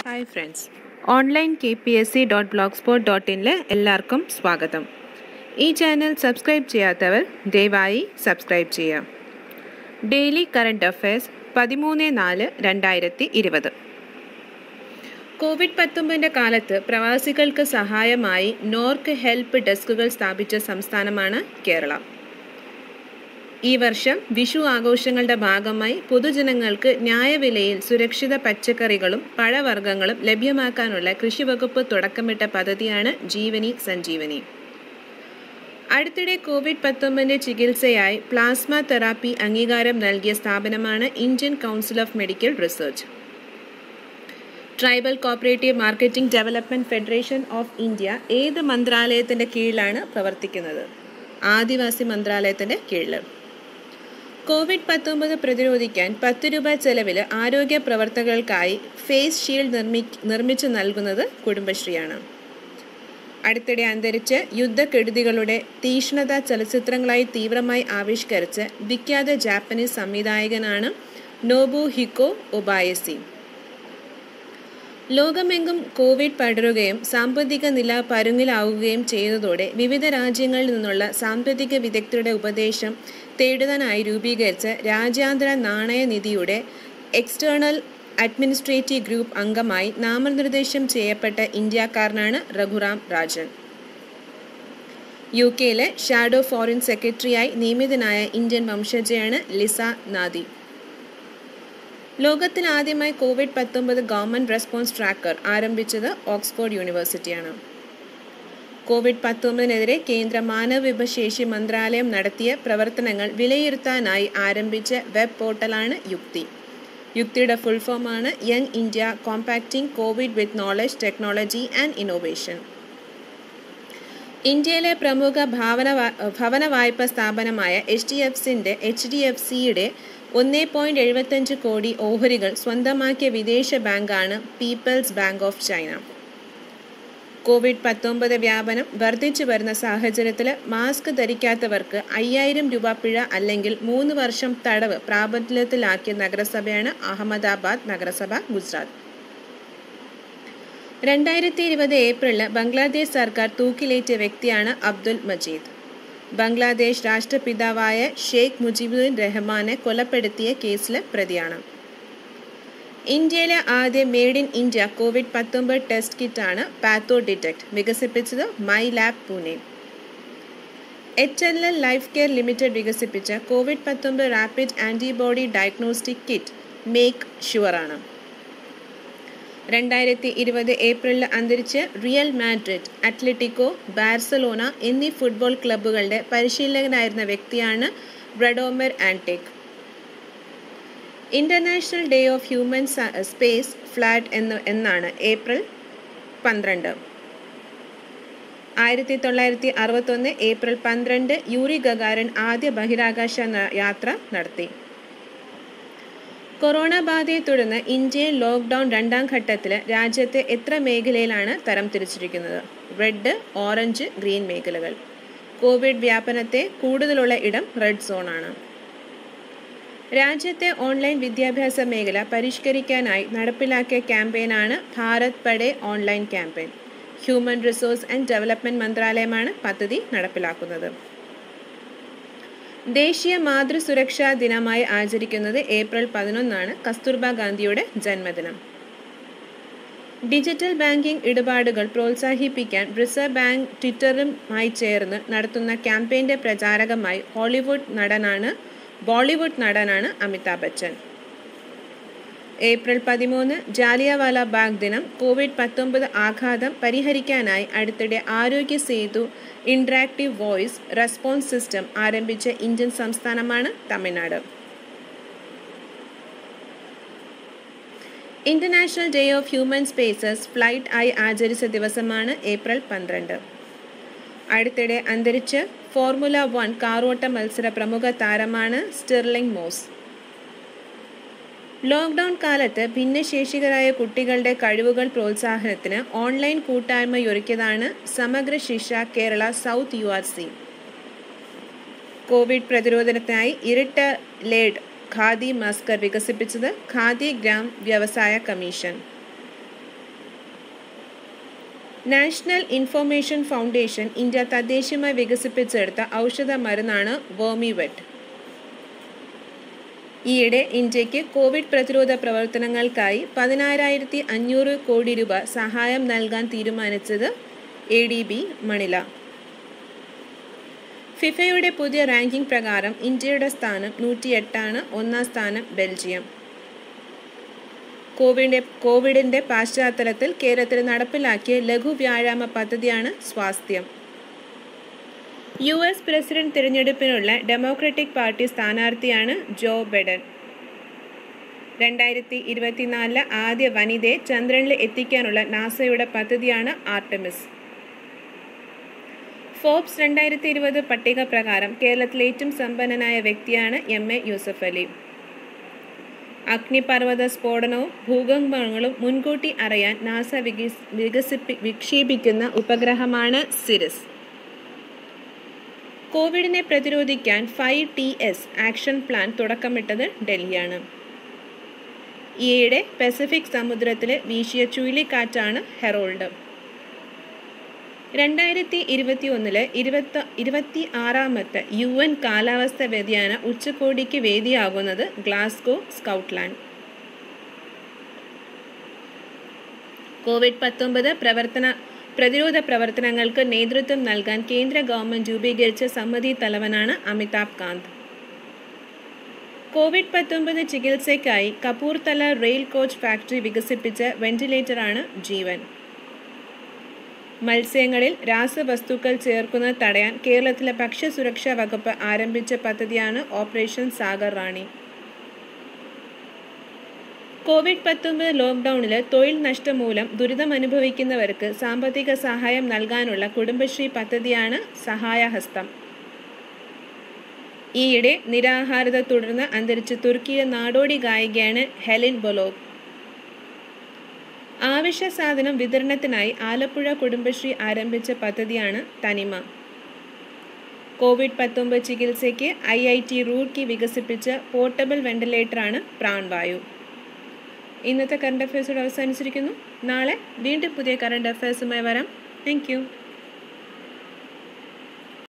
hi friends online K P S C dot blogspot dot ഇനിൽ എല്ലാവർക്കും സ്വാഗതം ഈ ചാനൽ സബ്സ്ക്രൈബ് ചെയ്യാത്തവർ ദയവായി സബ്സ്ക്രൈബ് ചെയ്യാം ഡെയിലി കറണ്ട് അഫയേഴ്സ് പതിമൂന്ന് നാല് രണ്ടായിരത്തി ഇരുപത് കോവിഡ് പത്തൊമ്പതിൻ്റെ കാലത്ത് പ്രവാസികൾക്ക് സഹായമായി നോർക്ക് ഹെൽപ്പ് ഡെസ്കുകൾ സ്ഥാപിച്ച സംസ്ഥാനമാണ് കേരളം ഈ വർഷം വിഷു ആഘോഷങ്ങളുടെ ഭാഗമായി പൊതുജനങ്ങൾക്ക് ന്യായവിലയിൽ സുരക്ഷിത പച്ചക്കറികളും പഴവർഗ്ഗങ്ങളും ലഭ്യമാക്കാനുള്ള കൃഷിവകുപ്പ് തുടക്കമിട്ട പദ്ധതിയാണ് ജീവനി സഞ്ജീവനി അടുത്തിടെ കോവിഡ് പത്തൊമ്പതിൻ്റെ ചികിത്സയായി പ്ലാസ്മ തെറാപ്പി അംഗീകാരം നൽകിയ സ്ഥാപനമാണ് Indian council of medical research tribal cooperative marketing development federation of India ഏത് മന്ത്രാലയത്തിൻ്റെ കീഴിലാണ് പ്രവർത്തിക്കുന്നത് ആദിവാസി മന്ത്രാലയത്തിൻ്റെ കീഴിൽ കോവിഡ് പത്തൊമ്പത് പ്രതിരോധിക്കാൻ പത്ത് രൂപ ചെലവിൽ ആരോഗ്യ പ്രവർത്തകർക്കായി ഫേസ് ഷീൽഡ് നിർമ്മി നിർമ്മിച്ചു നൽകുന്നത് കുടുംബശ്രീയാണ് അടുത്തിടെ അന്തരിച്ച് യുദ്ധക്കെടുതികളുടെ തീഷ്ണത ചലച്ചിത്രങ്ങളായി തീവ്രമായി ആവിഷ്കരിച്ച് വിഖ്യാത ജാപ്പനീസ് സംവിധായകനാണ് നോബു ഹിക്കോ ഒബായസി ലോകമെങ്കും കോവിഡ് പടരുകയും സാമ്പത്തിക നില പരുങ്ങിലാവുകയും ചെയ്തതോടെ വിവിധ രാജ്യങ്ങളിൽ നിന്നുള്ള സാമ്പത്തിക വിദഗ്ധരുടെ ഉപദേശം തേടുവാനായി രൂപീകരിച്ച രാജ്യാന്തര നാണയനിധിയുടെ എക്സ്റ്റേണൽ അഡ്മിനിസ്ട്രേറ്റീവ് ഗ്രൂപ്പ് അംഗമായി നാമനിർദ്ദേശം ചെയ്യപ്പെട്ട ഇന്ത്യക്കാരനാണ് രഘുറാം രാജൻ യു കെയിലെ ഷാഡോ ഫോറിൻ സെക്രട്ടറിയായി നിയമിതനായ ഇന്ത്യൻ വംശജയാണ് ലിസ നാദി ലോകത്തിൽ ആദ്യമായി കോവിഡ് പത്തൊമ്പത് ഗവൺമെൻറ് റെസ്പോൺസ് ട്രാക്കർ ആരംഭിച്ചത് ഓക്സ്ഫോർഡ് യൂണിവേഴ്സിറ്റിയാണ് കോവിഡ് പത്തൊമ്പതിനെതിരെ കേന്ദ്ര മാനവ വിഭവശേഷി മന്ത്രാലയം നടത്തിയ പ്രവർത്തനങ്ങൾ വിലയിരുത്താനായി ആരംഭിച്ച വെബ് പോർട്ടലാണ് യുക്തി യുക്തിയുടെ ഫുൾ ഫോമാണ് young India combating COVID with knowledge technology and innovation ഇന്ത്യയിലെ പ്രമുഖ ഭാവന ഭവന വായ്പ സ്ഥാപനമായ എച്ച് ഡി എഫ് സിൻ്റെ എച്ച് ഡി എഫ് സിയുടെ ഒന്ന് പോയിൻറ്റ് എഴുപത്തഞ്ച് കോടി ഓഹരികൾ സ്വന്തമാക്കിയ വിദേശ ബാങ്കാണ് people's bank of China COVID പത്തൊമ്പത് വ്യാപനം വർദ്ധിച്ചു വരുന്ന സാഹചര്യത്തിൽ മാസ്ക് ധരിക്കാത്തവർക്ക് അയ്യായിരം രൂപ പിഴ അല്ലെങ്കിൽ മൂന്ന് വർഷം തടവ് പ്രാബല്യത്തിലാക്കിയ നഗരസഭയാണ് അഹമ്മദാബാദ് നഗരസഭ ഗുജറാത്ത് രണ്ടായിരത്തി ഇരുപത് ഏപ്രിലിൽ ബംഗ്ലാദേശ് സർക്കാർ തൂക്കിലേറ്റിയ വ്യക്തിയാണ് അബ്ദുൽ മജീദ് ബംഗ്ലാദേശ് രാഷ്ട്രപിതാവായ ഷെയ്ഖ് മുജിബുർ റഹ്മാനെ കൊലപ്പെടുത്തിയ കേസിലെ പ്രതിയാണ് ഇന്ത്യയിലെ ആദ്യ മെയ്ഡ് ഇൻ ഇന്ത്യ കോവിഡ് പത്തൊമ്പത് ടെസ്റ്റ് കിറ്റാണ് പാത്തോ ഡിറ്റക്ട് വികസിപ്പിച്ചത് Mylab Pune H L L life care limited വികസിപ്പിച്ച കോവിഡ് പത്തൊമ്പത് rapid antibody diagnostic kit make ഷുവറാണ് രണ്ടായിരത്തി ഇരുപത് ഏപ്രിലിൽ അന്തരിച്ച് റിയൽ മാഡ്രിഡ് അത്ലറ്റിക്കോ ബാർസലോണ എന്നീ ഫുട്ബോൾ ക്ലബ്ബുകളുടെ പരിശീലകനായിരുന്ന വ്യക്തിയാണ് ബ്രഡോമർ ആൻടെക് international day of human space flight എന്ന് എന്നാണ് ഏപ്രിൽ പന്ത്രണ്ട് ആയിരത്തി തൊള്ളായിരത്തി അറുപത്തൊന്ന് ഏപ്രിൽ പന്ത്രണ്ട് യൂറി ഗഗാരൻ ആദ്യ ബഹിരാകാശ യാത്ര നടത്തി കൊറോണ ബാധയെ തുടർന്ന് ഇന്ത്യയിൽ ലോക്ക്ഡൗൺ രണ്ടാം ഘട്ടത്തിൽ രാജ്യത്തെ എത്ര മേഖലയിലാണ് തരം തിരിച്ചിരിക്കുന്നത് റെഡ് ഓറഞ്ച് ഗ്രീൻ മേഖലകൾ കോവിഡ് വ്യാപനത്തെ കൂടുതലുള്ള ഇടം റെഡ് സോണാണ് രാജ്യത്തെ ഓൺലൈൻ വിദ്യാഭ്യാസ മേഖല പരിഷ്കരിക്കാനായി നടപ്പിലാക്കിയ ക്യാമ്പയിനാണ് Bharat Padhe online campaign human resource and development മന്ത്രാലയമാണ് പദ്ധതി നടപ്പിലാക്കുന്നത് ദേശീയ മാതൃസുരക്ഷാ ദിനമായി ആചരിക്കുന്നത് ഏപ്രിൽ പതിനൊന്നാണ് കസ്തൂർബ ഗാന്ധിയുടെ ജന്മദിനം ഡിജിറ്റൽ ബാങ്കിംഗ് ഇടപാടുകൾ പ്രോത്സാഹിപ്പിക്കാൻ റിസർവ് ബാങ്ക് ട്വിറ്ററുമായി ചേർന്ന് നടത്തുന്ന ക്യാമ്പയിൻ്റെ പ്രചാരകമായി ഹോളിവുഡ് നടനാണ് ബോളിവുഡ് നടനാണ് അമിതാഭ് ബച്ചൻ ഏപ്രിൽ പതിമൂന്ന് ജാലിയവാല ബാഗ് ദിനം കോവിഡ് പത്തൊമ്പത് ആഘാതം പരിഹരിക്കാനായി അടുത്തിടെ Aarogya Setu interactive voice response system ആരംഭിച്ച ഇന്ത്യൻ സംസ്ഥാനമാണ് Tamil Nadu international day of human spaces flight ആയി ആചരിച്ച ദിവസമാണ് ഏപ്രിൽ പന്ത്രണ്ട് അടുത്തിടെ അന്തരിച്ച് ഫോർമുല വൺ കാറോട്ട മത്സര പ്രമുഖ താരമാണ് സ്റ്റെർലിംഗ് മോസ് ലോക്ക്ഡൗൺ കാലത്ത് ഭിന്നശേഷികരായ കുട്ടികളുടെ കഴിവുകൾ പ്രോത്സാഹനത്തിന് ഓൺലൈൻ കൂട്ടായ്മയൊരുക്കിയതാണ് Samagra Shiksha Kerala south U R C COVID പ്രതിരോധത്തിനായി ഇരട്ട ലേഡ് ഖാദി മസ്കർ വികസിപ്പിച്ചത് ഖാദി ഗ്രാം വ്യവസായ commission national information foundation India തദ്ദേശീയമായി വികസിപ്പിച്ചെടുത്ത ഔഷധ മരുന്നാണ് വേർമിവെറ്റ് ഈയിടെ ഇന്ത്യക്ക് കോവിഡ് പ്രതിരോധ പ്രവർത്തനങ്ങൾക്കായി പതിനായിരത്തി അഞ്ഞൂറ് കോടി രൂപ സഹായം നൽകാൻ തീരുമാനിച്ചത് എ ഡി ബി മണില ഫിഫയുടെ പുതിയ റാങ്കിംഗ് പ്രകാരം ഇന്ത്യയുടെ സ്ഥാനം നൂറ്റിയെട്ടാണ് ഒന്നാം സ്ഥാനം ബെൽജിയം കോവിഡിൻ്റെ കോവിഡിൻ്റെ പശ്ചാത്തലത്തിൽ കേരളത്തിൽ നടപ്പിലാക്കിയ ലഘു വ്യായാമ പദ്ധതിയാണ് സ്വാസ്ഥ്യം യു എസ് പ്രസിഡന്റ് തിരഞ്ഞെടുപ്പിനുള്ള ഡെമോക്രാറ്റിക് പാർട്ടി സ്ഥാനാർത്ഥിയാണ് ജോ ബൈഡൻ രണ്ടായിരത്തി ഇരുപത്തിനാലിലെ ആദ്യ വനിതയെ ചന്ദ്രനിൽ എത്തിക്കാനുള്ള നാസയുടെ പദ്ധതിയാണ് ആർട്ടമിസ് ഫോബ്സ് രണ്ടായിരത്തി ഇരുപത് പട്ടിക പ്രകാരം കേരളത്തിലെ ഏറ്റവും സമ്പന്നനായ വ്യക്തിയാണ് എം എ യൂസഫ് അലി അഗ്നിപർവ്വത സ്ഫോടനവും ഭൂകമ്പങ്ങളും മുൻകൂട്ടി അറിയാൻ നാസ വികസ് വികസിപ്പി വിക്ഷേപിക്കുന്ന ഉപഗ്രഹമാണ് സിരിസ് കോവിഡിനെ പ്രതിരോധിക്കാൻ five T S action plan തുടക്കമിട്ടത് ഡൽഹിയാണ് ഈയിടെ പസഫിക് സമുദ്രത്തിൽ വീശിയ ചുഴലിക്കാറ്റാണ് ഹെറോൾഡ് രണ്ടായിരത്തി ഇരുപത്തി ഒന്നില് ഇരുപത്തി ഇരുപത്തി ആറാമത്തെ യു എൻ കാലാവസ്ഥ വ്യതിയാന ഉച്ചകോടിക്ക് വേദിയാകുന്നത് ഗ്ലാസ്ഗോ സ്കൗട്ട്ലാൻഡ് കോവിഡ് പത്തൊമ്പത് പ്രവർത്തന പ്രതിരോധ പ്രവർത്തനങ്ങൾക്ക് നേതൃത്വം നൽകാൻ കേന്ദ്ര ഗവൺമെന്റ് രൂപീകരിച്ച സമിതി തലവനാണ് അമിതാഭ് കാന്ത് കോവിഡ് പത്തൊമ്പത് ചികിത്സയ്ക്കായി കപൂർത്തല റെയിൽ കോച്ച് ഫാക്ടറി വികസിപ്പിച്ച വെന്റിലേറ്ററാണ് ജീവൻ മത്സ്യങ്ങളിൽ രാസവസ്തുക്കൾ ചേർക്കുന്നത് തടയാൻ കേരളത്തിലെ ഭക്ഷ്യസുരക്ഷാ വകുപ്പ് ആരംഭിച്ച പദ്ധതിയാണ് ഓപ്പറേഷൻ സാഗർ റാണി കോവിഡ് പത്തൊമ്പത് ലോക്ക്ഡൌണിൽ തൊഴിൽ നഷ്ടം മൂലം ദുരിതമനുഭവിക്കുന്നവർക്ക് സാമ്പത്തിക സഹായം നൽകാനുള്ള കുടുംബശ്രീ പദ്ധതിയാണ് സഹായഹസ്തം ഈയിടെ നിരാഹാരത തുടർന്ന് അന്തരിച്ച തുർക്കിയിലെ നാടോടി ഗായികയാണ് ഹെലിൻ ബൊലോഗ് ആവശ്യ സാധനം വിതരണത്തിനായി ആലപ്പുഴ കുടുംബശ്രീ ആരംഭിച്ച പദ്ധതിയാണ് തനിമ കോവിഡ് പത്തൊമ്പത് ചികിത്സയ്ക്ക് ഐ ഐ ടി റൂർക്കി വികസിപ്പിച്ച പോർട്ടബിൾ വെന്റിലേറ്ററാണ് പ്രാൺവായു ഇന്നത്തെ കറണ്ട് അഫയേഴ്സോട് അവസാനിച്ചിരിക്കുന്നു നാളെ വീണ്ടും പുതിയ കറണ്ട് അഫയേഴ്സുമായി വരാം താങ്ക്